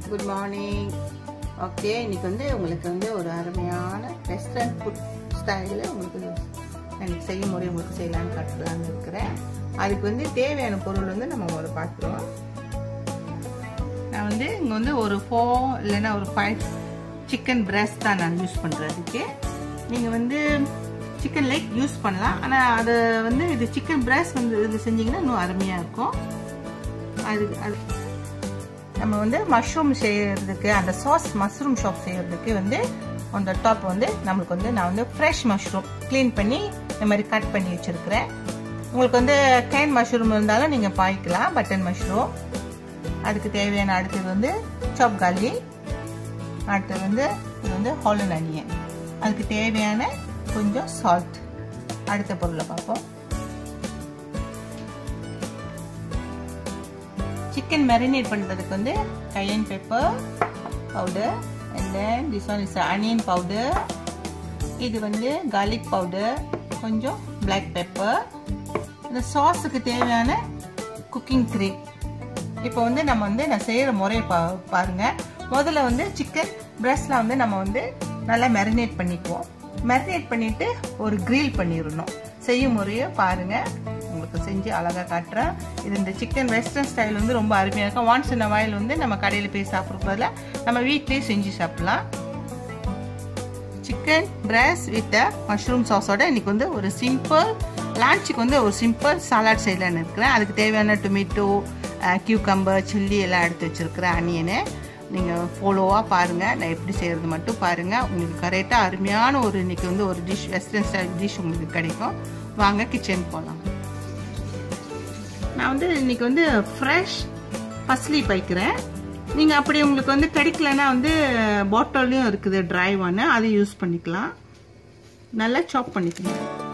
good morning okay இன்னைக்கு வந்து உங்களுக்கு வந்து ஒரு அருமையான ரெஸ்டாரண்ட் ஃபுட் ஸ்டைலில் உங்களுக்கு எனக்கு செய்ய முறை உங்களுக்கு செய்யலான்னு காட்டலான்னு இருக்கிறேன் அதுக்கு வந்து தேவையான பொருள் வந்து நம்ம ஒரு பார்த்துருவோம் நான் வந்து இங்கே வந்து ஒரு ஃபோர் இல்லைன்னா ஒரு ஃபைவ் சிக்கன் பிரெஸ்ட் தான் நான் யூஸ் பண்ணுறதுக்கு நீங்கள் வந்து சிக்கன் லெக் யூஸ் பண்ணலாம் ஆனால் அது வந்து இது சிக்கன் பிரெஸ்ட் வந்து இது செஞ்சிங்கன்னா இன்னும் அருமையாக இருக்கும் அது அது நம்ம வந்து மஷ்ரூம் செய்யறதுக்கு அந்த சாஸ் மஷ்ரூம் ஷாப் செய்யறதுக்கு வந்து அந்த டாப் வந்து நம்மளுக்கு வந்து நான் வந்து ஃப்ரெஷ் மஷ்ரூம் க்ளீன் பண்ணி இந்த மாதிரி கட் பண்ணி வச்சுருக்கிறேன் உங்களுக்கு வந்து கேன் மஷ்ரூம் இருந்தாலும் நீங்கள் பாய்க்கலாம் பட்டன் மஷ்ரூம் அதுக்கு தேவையான அடுத்தது வந்து சாப் காலி அடுத்தது வந்து இது வந்து ஹாலன் அனியன் அதுக்கு தேவையான கொஞ்சம் சால்ட் அடுத்த பொருளை பார்ப்போம் சிக்கன் மேரினேட் பண்ணுறதுக்கு வந்து cayenne pepper powder and then this one is onion powder இது வந்து கார்லிக் பவுடர் கொஞ்சம் பிளாக் பெப்பர் இந்த சாஸுக்கு தேவையான குக்கிங் க்ரீம் இப்போ வந்து நம்ம வந்து நான் செய்கிற முறையை பா பாருங்கள் முதல்ல வந்து சிக்கன் பிரெஸ்டில் வந்து நம்ம வந்து நல்லா மேரினேட் பண்ணிக்குவோம் மேரினேட் பண்ணிவிட்டு ஒரு க்ரில் பண்ணிடணும் செய்யும் முறையை பாருங்கள் உங்களுக்கு செஞ்சு அழகாக காட்டுறேன் இது இந்த சிக்கன் வெஸ்டர்ன் ஸ்டைல் வந்து ரொம்ப அருமையாக இருக்கும் ஒன்ஸ் இன் வாயில் வந்து நம்ம கடையில் போய் சாப்பிட்றதுல நம்ம வீட்லேயே செஞ்சு சாப்பிட்லாம் சிக்கன் பிரெஸ் வித் மஷ்ரூம் சாஸோட இன்னைக்கு வந்து ஒரு சிம்பிள் லான்ச்சுக்கு வந்து ஒரு சிம்பிள் சாலாட் செய்யலான்னு இருக்கிறேன் அதுக்கு தேவையான டொமேட்டோ கியூக்கம்பர் சில்லி எல்லாம் எடுத்து வச்சுருக்கிறேன் அனியனு நீங்கள் ஃபாலோவாக பாருங்கள் நான் எப்படி செய்கிறது மட்டும் பாருங்கள் உங்களுக்கு கரெக்டாக அருமையான ஒரு இன்றைக்கி வந்து ஒரு டிஷ் வெஸ்டர்ன் ஸ்டைல் டிஷ் உங்களுக்கு கிடைக்கும் வாங்க கிச்சன் போகலாம் நான் வந்து இன்றைக்கி வந்து ஃப்ரெஷ் பஸ்லி பைக்கிறேன் நீங்கள் அப்படி உங்களுக்கு வந்து கிடைக்கலன்னா வந்து பாட்டில்லையும் இருக்குது ட்ரை ஒன்று அதை யூஸ் பண்ணிக்கலாம் நல்லா சாப் பண்ணிக்கணும்